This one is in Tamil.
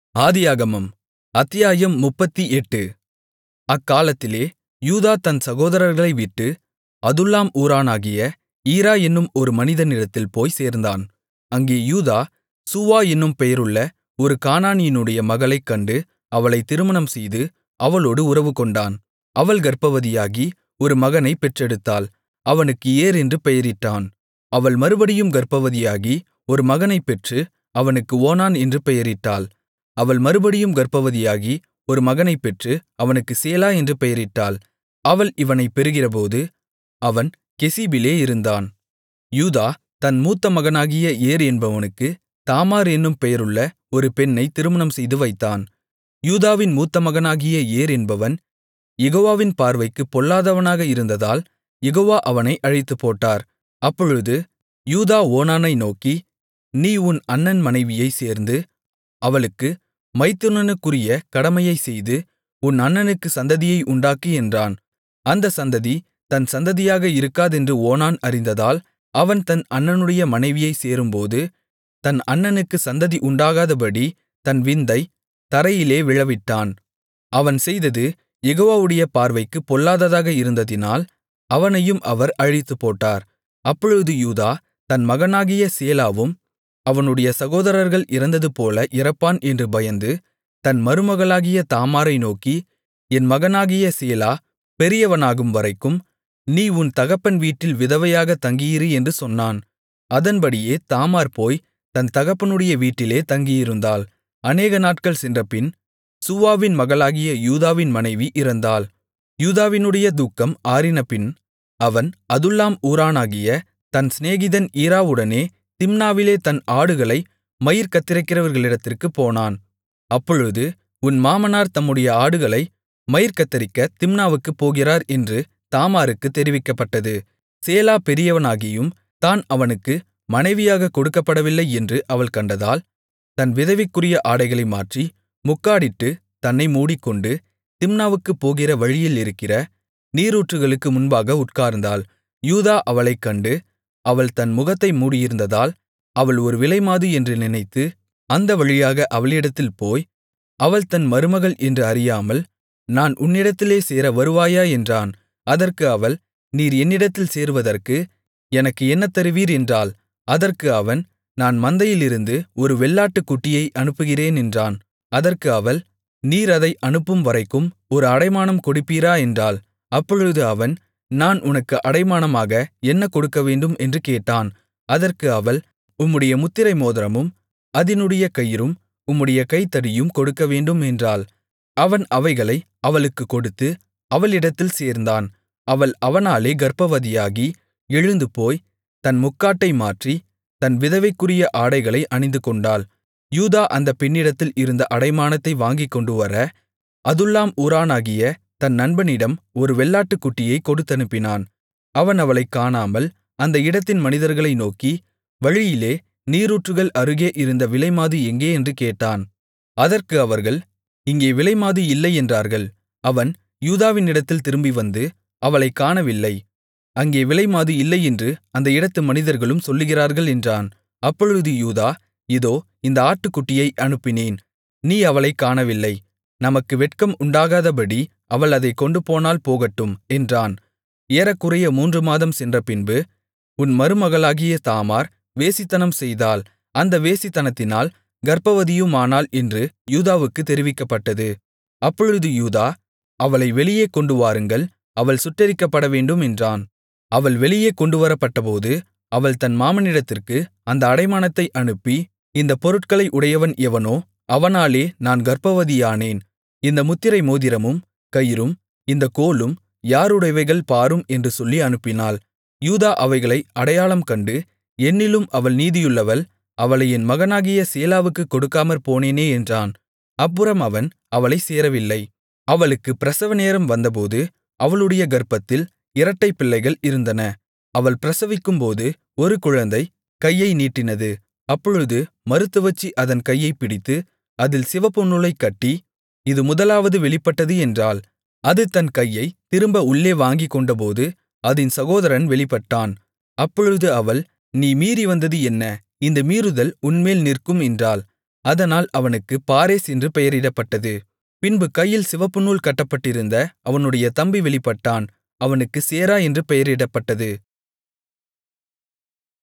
ஆதியாகமம் அத்தியாயம் முப்பத்தெட்டு அக்காலத்திலே யூதா தன் சகோதரர்களைவிட்டு அதுல்லாம் ஊரானாகிய ஈரா என்னும் ஒரு மனிதனிடத்தில் போய்ச் சேர்ந்தான் அங்கே யூதா சூவா என்னும் பெயருள்ள ஒரு கானானியனுடைய மகளைக் கண்டு அவளைத் திருமணம்செய்து அவளோடு உறவுகொண்டான் அவள் கர்ப்பவதியாகி ஒரு மகனைப் பெற்றெடுத்தாள் அவனுக்கு ஏர் என்று பெயரிட்டான் அவள் மறுபடியும் கர்ப்பவதியாகி ஒரு மகனைப் பெற்று அவனுக்கு ஓனான் என்று பெயரிட்டாள் அவள் மறுபடியும் கர்ப்பவதியாகி ஒரு மகனைப் பெற்று அவனுக்குச் சேலா என்று பெயரிட்டாள் அவள் இவனைப் பெறுகிறபோது அவன் கெசீபிலே இருந்தான் யூதா தன் மூத்த மகனாகிய ஏர் என்பவனுக்குத் தாமார் என்னும் பெயருள்ள ஒரு பெண்ணைத் திருமணம் செய்து வைத்தான் யூதாவின் மூத்த மகனாகிய ஏர் என்பவன் யெகோவாவின் பார்வைக்குப் பொல்லாதவனாக இருந்ததால் யெகோவா அவனை அழித்துப்போட்டார் அப்பொழுது யூதா ஓனானை நோக்கி நீ உன் அண்ணன் மனைவியைச் சேர்ந்து அவளுக்கு மைத்துனனுக்குரிய கடமையைச் செய்து உன் அண்ணனுக்குச் சந்ததியை உண்டாக்கு என்றான் அந்தச் சந்ததி தன் சந்ததியாக இருக்காதென்று ஓனான் அறிந்ததால் அவன் தன் அண்ணனுடைய மனைவியைச் சேரும்போது தன் அண்ணனுக்குச் சந்ததி உண்டாகாதபடி தன் விந்தைத் தரையிலே விழவிட்டான் அவன் செய்தது யெகோவாவுடைய பார்வைக்குப் பொல்லாததாக இருந்ததினால் அவனையும் அவர் அழித்துப்போட்டார் அப்பொழுது யூதா தன் மகனாகிய சேலாவும் அவனுடைய சகோதரர்கள் இறந்ததுபோல இறப்பான் என்று பயந்து தன் மருமகளாகிய தாமாரை நோக்கி என் மகனாகிய சேலா பெரியவனாகும்வரைக்கும் நீ உன் தகப்பன் வீட்டில் விதவையாகத் தங்கியிரு என்று சொன்னான் அதன்படியே தாமார் போய் தன் தகப்பனுடைய வீட்டிலே தங்கியிருந்தாள் அநேக நாட்கள் சென்றபின் சூவாவின் மகளாகிய யூதாவின் மனைவி இறந்தாள் யூதாவினுடைய துக்கம் ஆறினபின் அவன் அதுல்லாம் ஊரானாகிய தன் சிநேகிதன் ஈராவுடனே திம்னாவிலே தன் ஆடுகளை மயிர் கத்தரிக்கிறவர்களிடத்திற்குப் போனான் அப்பொழுது உன் மாமனார் தம்முடைய ஆடுகளை மயிர் கத்தரிக்க திம்னாவுக்குப் போகிறார் என்று தாமாருக்குத் தெரிவிக்கப்பட்டது சேலா பெரியவனாகியும் தான் அவனுக்கு மனைவியாகக் கொடுக்கப்படவில்லை என்று அவள் கண்டதால் தன் விதவைக்குரிய ஆடைகளை மாற்றி முக்காடிட்டு தன்னை மூடிக்கொண்டு திம்னாவுக்குப் போகிற வழியில் இருக்கிற நீரூற்றுகளுக்கு முன்பாக உட்கார்ந்தாள் யூதா அவளைக் கண்டு அவள் தன் முகத்தை மூடியிருந்ததால் அவள் ஒரு விலைமாது என்று நினைத்து அந்த வழியாக அவளிடத்தில் போய் அவள் தன் மருமகள் என்று அறியாமல் நான் உன்னிடத்திலே சேர வருவாயா என்றான் அதற்கு அவள் நீர் என்னிடத்தில் சேருவதற்கு எனக்கு என்ன தருவீர் என்றாள் அதற்கு அவன் நான் மந்தையிலிருந்து ஒரு வெள்ளாட்டுக்குட்டியை அனுப்புகிறேன் என்றான் அதற்கு அவள் நீர் அதை அனுப்பும் வரைக்கும் ஒரு அடைமானம் கொடுப்பீரா என்றாள் அப்பொழுது அவன் நான் உனக்கு அடைமானமாக என்ன கொடுக்கவேண்டும் என்று கேட்டான் அதற்கு அவள் உம்முடைய முத்திரை மோதிரமும் அதினுடைய கயிறும் உம்முடைய கைத்தடியும் கொடுக்கவேண்டும் என்றாள் அவன் அவைகளை அவளுக்குக் கொடுத்து அவளிடத்தில் சேர்ந்தான் அவள் அவனாலே கர்ப்பவதியாகி எழுந்து போய் தன் முக்காட்டை மாற்றி தன் விதவைக்குரிய ஆடைகளை அணிந்துகொண்டாள் யூதா அந்த பெண்ணிடத்தில் இருந்த அடைமானத்தை வாங்கிக்கொண்டுவர அதுல்லாம் ஊரானாகிய தன் நண்பனிடம் ஒரு வெள்ளாட்டுக்குட்டியைக் கொடுத்தனுப்பினான் அவன் அவளைக் காணாமல் அந்த இடத்தின் மனிதர்களை நோக்கி வழியிலே நீரூற்றுகள் அருகே இருந்த விலைமாது எங்கே என்று கேட்டான் அதற்கு அவர்கள் இங்கே விலைமாது இல்லை என்றார்கள் அவன் யூதாவினிடத்தில் திரும்பி வந்து அவளைக் காணவில்லை அங்கே விலைமாது இல்லை என்று அந்த இடத்து மனிதர்களும் சொல்லுகிறார்கள் என்றான் அப்பொழுது யூதா இதோ இந்த ஆட்டுக்குட்டியை அனுப்பினேன் நீ அவளைக் காணவில்லை நமக்கு வெட்கம் உண்டாகாதபடி அவள் அதைக் கொண்டுபோனால் போகட்டும் என்றான் ஏறக்குறைய மூன்று மாதம் சென்றபின்பு உன் மருமகளாகிய தாமார் வேசித்தனம் செய்தாள் அந்த வேசித்தனத்தினால் கர்ப்பவதியுமானாள் என்று யூதாவுக்குத் தெரிவிக்கப்பட்டது அப்பொழுது யூதா அவளை வெளியே கொண்டு வாருங்கள் அவள் சுட்டெரிக்கப்படவேண்டும் என்றான் அவள் வெளியே கொண்டுவரப்பட்டபோது அவள் தன் மாமனிடத்திற்கு அந்த அடைமானத்தை அனுப்பி இந்தப் பொருட்களை உடையவன் எவனோ அவனாலே நான் கர்ப்பவதியானேன் இந்த முத்திரை மோதிரமும் கயிறும் இந்தக் கோலும் யாருடையவைகள் பாரும் என்று சொல்லி அனுப்பினாள் யூதா அவைகளை அடையாளம் கண்டு என்னிலும் அவள் நீதியுள்ளவள் அவளை என் மகனாகிய சேலாவுக்குக் கொடுக்காமற் போனேனே என்றான் அப்புறம் அவன் அவளைச் சேரவில்லை அவளுக்கு பிரசவநேரம் வந்தபோது அவளுடைய கர்ப்பத்தில் இரட்டைப் பிள்ளைகள் இருந்தன அவள் பிரசவிக்கும்போது ஒரு குழந்தை கையை நீட்டினது அப்பொழுது மருத்துவச்சி அதன் கையைப் பிடித்து அதில் சிவப்புநூலைக் கட்டி இது முதலாவது வெளிப்பட்டது என்றாள் அது தன் கையைத் திரும்ப உள்ளே வாங்கிக்கொண்டபோது அதின் சகோதரன் வெளிப்பட்டான் அப்பொழுது அவள் நீ மீறி வந்தது என்ன இந்த மீறுதல் உன்மேல் நிற்கும் என்றாள் அதனால் அவனுக்குப் பாரேஸ் என்று பெயரிடப்பட்டது பின்பு கையில் சிவப்புநூல் கட்டப்பட்டிருந்த அவனுடைய தம்பி வெளிப்பட்டான் அவனுக்குச் சேரா என்று பெயரிடப்பட்டது